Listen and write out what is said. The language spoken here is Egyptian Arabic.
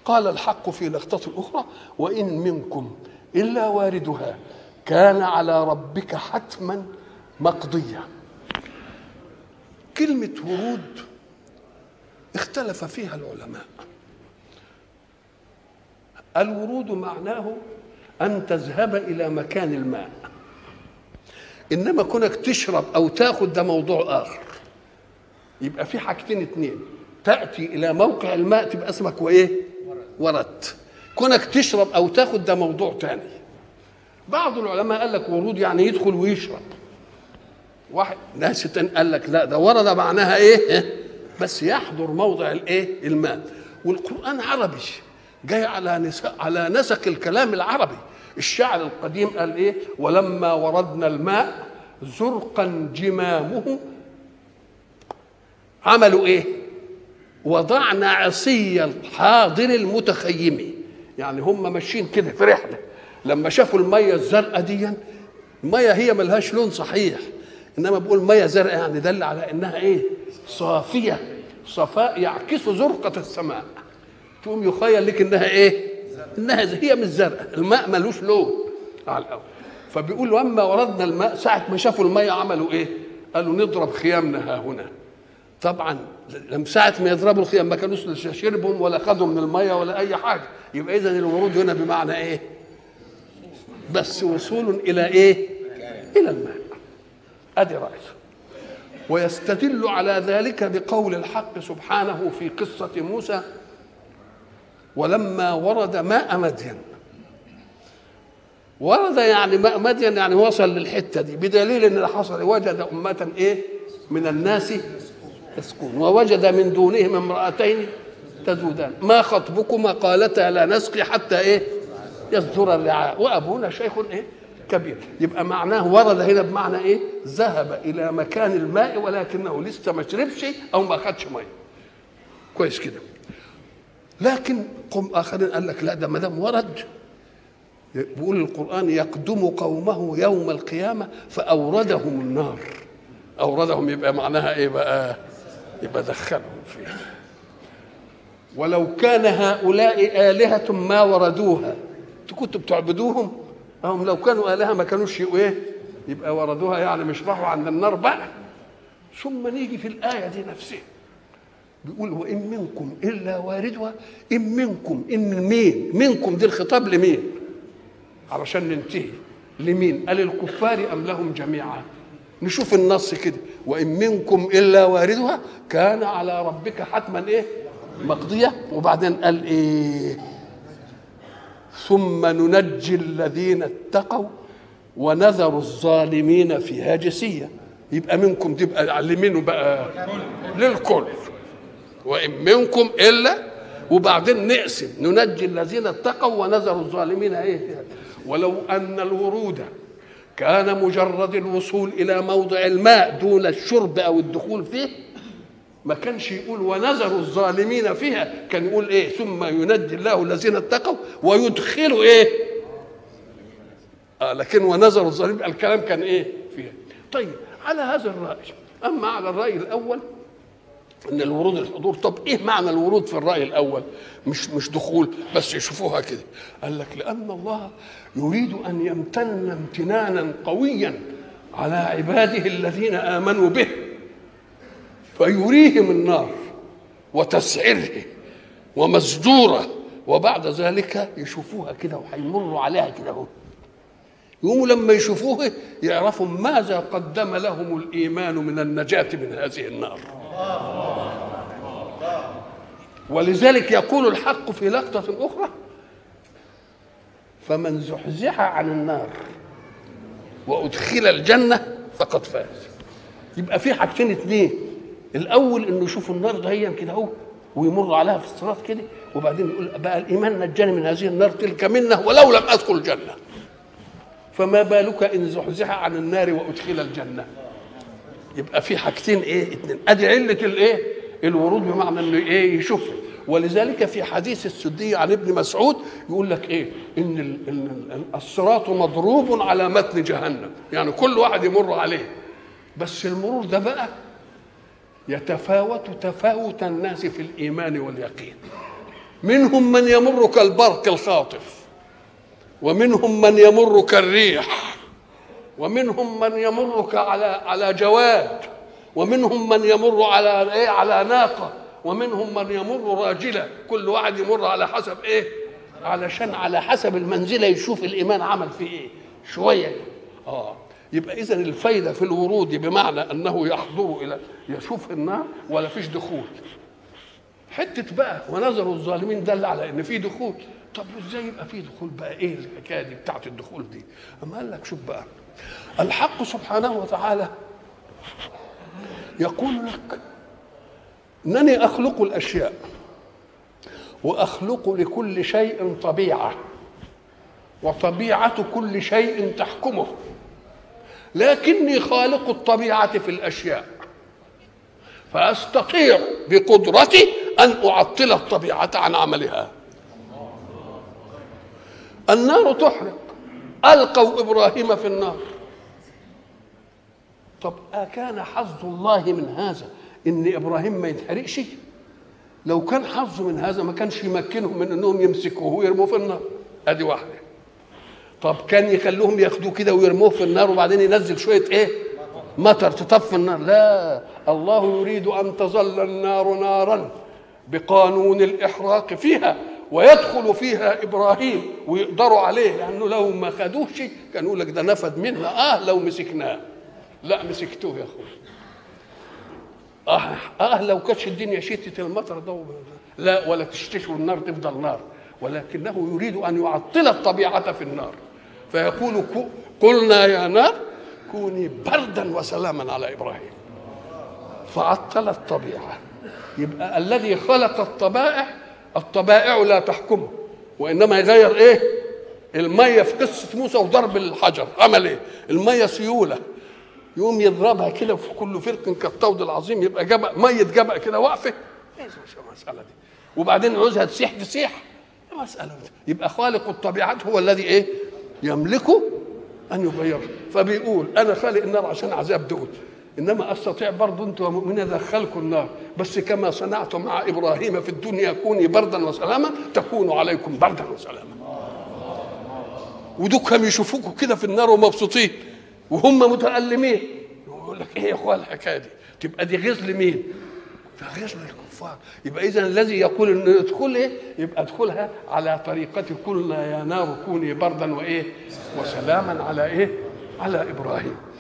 قال الحق في لقطة أخرى وإن منكم إلا واردها كان على ربك حتما مقضيا كلمة ورود اختلف فيها العلماء الورود معناه أن تذهب إلى مكان الماء إنما كونك تشرب أو تاخد ده موضوع آخر يبقى في حاجتين اتنين تأتي إلى موقع الماء تبقى اسمك وإيه وردت كونك تشرب أو تاخد ده موضوع تاني بعض العلماء قال لك ورود يعني يدخل ويشرب واحد ناس تاني قال لك لا ده ورد معناها ايه بس يحضر موضع الايه الماء والقران عربي جاي على نسق على نسق الكلام العربي الشاعر القديم قال ايه ولما وردنا الماء زرقا جمامه عملوا ايه وضعنا عصي الحاضر المتخيم يعني هم ماشيين كده في رحله لما شافوا الميه الزرقاء دي الميه هي ملهاش لون صحيح انما بقول ميه زرقاء يعني دل على انها ايه صافيه صفاء يعكس زرقه السماء تقوم يخيل لك انها ايه انها هي مش زرقاء الماء ملوش لون على الاول فبيقول واما وردنا الماء ساعه ما شافوا الميه عملوا ايه قالوا نضرب خيامنا ها هنا طبعا لما ساعة ما يضربوا الخيام ما كانوش شربهم ولا خدوا من المية ولا أي حاجة يبقى إذا الورود هنا بمعنى إيه؟ بس وصول إلى إيه؟ إلى الماء أدي رأيه ويستدل على ذلك بقول الحق سبحانه في قصة موسى ولما ورد ماء مدين ورد يعني ماء مدين يعني وصل للحتة دي بدليل ان اللي حصل وجد أمة ايه من الناس يسكون ووجد من دونهم امرأتين تذودان ما خطبكما قالتا لا نسقي حتى ايه يصدر الرعاء وابونا شيخ ايه كبير يبقى معناه ورد هنا بمعنى ايه ذهب الى مكان الماء ولكنه لسه ما شربش او ما خدش ميه كويس كده لكن قم اخرين قال لك لا ده ما دام ورد بيقول القران يقدم قومه يوم القيامه فاوردهم النار اوردهم يبقى معناها ايه بقى يبقى دخلهم فيها ولو كان هؤلاء آلهة ما وردوها انتوا كنتوا بتعبدوهم هم لو كانوا آلهة ما كانوش يبقوا ايه يبقى وردوها يعني مش راحوا عند النار بقى ثم نيجي في الآية دي نفسها بيقول وإن منكم إلا واردها إن منكم إن مين منكم دي الخطاب لمين علشان ننتهي لمين قال الكفار أم لهم جميعا نشوف النص كده وإن منكم إلا واردها كان على ربك حتما إيه مقضية وبعدين قال إيه ثم ننجي الذين اتقوا ونذر الظالمين فيها جسية يبقى منكم تبقى لمين بقى للكل وإن منكم إلا وبعدين نقسم ننجي الذين اتقوا ونذر الظالمين ايه فيها ولو ان الورود كان مجرد الوصول الى موضع الماء دون الشرب او الدخول فيه ما كانش يقول ونذر الظالمين فيها كان يقول ايه ثم ينجي الله الذين اتقوا ويدخلوا ايه آه لكن ونذر الظالمين الكلام كان ايه فيها طيب على هذا الراي اما على الراي الاول ان الورود الحضور طب ايه معنى الورود في الراي الاول مش مش دخول بس يشوفوها كده قال لك لان الله يريد ان يمتن امتنانا قويا على عباده الذين امنوا به فيريهم النار وتسعره ومزدوره وبعد ذلك يشوفوها كده وهيمروا عليها كده اهو يقوموا لما يشوفوه يعرفوا ماذا قدم لهم الايمان من النجاه من هذه النار ولذلك يقول الحق في لقطة أخرى فمن زحزح عن النار وأدخل الجنة فقد فاز يبقى في حاجتين اثنين الأول إنه يشوفوا النار دهيا كده أهو ويمر عليها في الصراط كده وبعدين يقول بقى الإيمان نجاني من هذه النار تلك منه ولو لم أدخل الجنة فما بالك إن زحزح عن النار وأدخل الجنة يبقى في حاجتين ايه اتنين ادي عله الايه الورود بمعنى انه ايه يشوف ولذلك في حديث السدي عن ابن مسعود يقول لك ايه ان ال- ال- الصراط مضروب على متن جهنم يعني كل واحد يمر عليه بس المرور ده بقى يتفاوت تفاوت الناس في الايمان واليقين منهم من يمر كالبرق الخاطف ومنهم من يمر كالريح ومنهم من يمر على على جواد ومنهم من يمر على ايه على ناقه ومنهم من يمر راجله كل واحد يمر على حسب ايه علشان على حسب المنزله يشوف الايمان عمل فيه ايه شويه اه يبقى اذا الفايده في الورود بمعنى انه يحضر الى يشوف النار ولا فيش دخول حته بقى ونظر الظالمين دل على ان في دخول طب وازاي يبقى في دخول بقى ايه الحكايه دي بتاعت الدخول دي اما قال لك شوف بقى الحق سبحانه وتعالى يقول لك انني اخلق الاشياء واخلق لكل شيء طبيعه وطبيعه كل شيء تحكمه لكني خالق الطبيعه في الاشياء فاستطيع بقدرتي ان اعطل الطبيعه عن عملها النار تحرق القوا ابراهيم في النار طب أكان حظ الله من هذا إن إبراهيم ما يتحرقش؟ لو كان حظه من هذا ما كانش يمكنهم من إنهم يمسكوه ويرموه في النار أدي واحدة طب كان يخلوهم ياخدوه كده ويرموه في النار وبعدين ينزل شوية إيه؟ مطر تطفي النار لا الله يريد أن تظل النار نارا بقانون الإحراق فيها ويدخل فيها ابراهيم ويقدروا عليه لانه لو ما خدوش كانوا يقول لك ده نفد منا اه لو مسكناه لا مسكتوه يا اخوي اه اه لو كانتش الدنيا شتت المطر ده لا ولا تشتشوا النار تفضل نار ولكنه يريد ان يعطل الطبيعه في النار فيقول قلنا يا نار كوني بردا وسلاما على ابراهيم فعطل الطبيعه يبقى الذي خلق الطبائع الطبائع لا تحكمه وانما يغير ايه الميه في قصه موسى وضرب الحجر عمل ايه الميه سيوله يقوم يضربها كده في كل فرق كالطود العظيم يبقى جبأ ميه جبأ كده واقفه ايه المساله دي وبعدين عاوزها تسيح تسيح مسألة يبقى خالق الطبيعة هو الذي ايه يملكه ان يغيره فبيقول انا خالق النار عشان عذاب دول انما استطيع برضه انتم مؤمنين ادخلكم النار بس كما صنعت مع ابراهيم في الدنيا كوني بردا وسلاما تكون عليكم بردا وسلاما ودول يشوفوكم كده في النار ومبسوطين وهم متألمين يقول لك ايه يا اخوان الحكايه دي تبقى دي غزل مين؟ ده غزل الكفار يبقى اذا الذي يقول ان ادخل ايه؟ يبقى ادخلها على طريقة قلنا يا نار كوني بردا وايه؟ وسلاما على ايه؟ على ابراهيم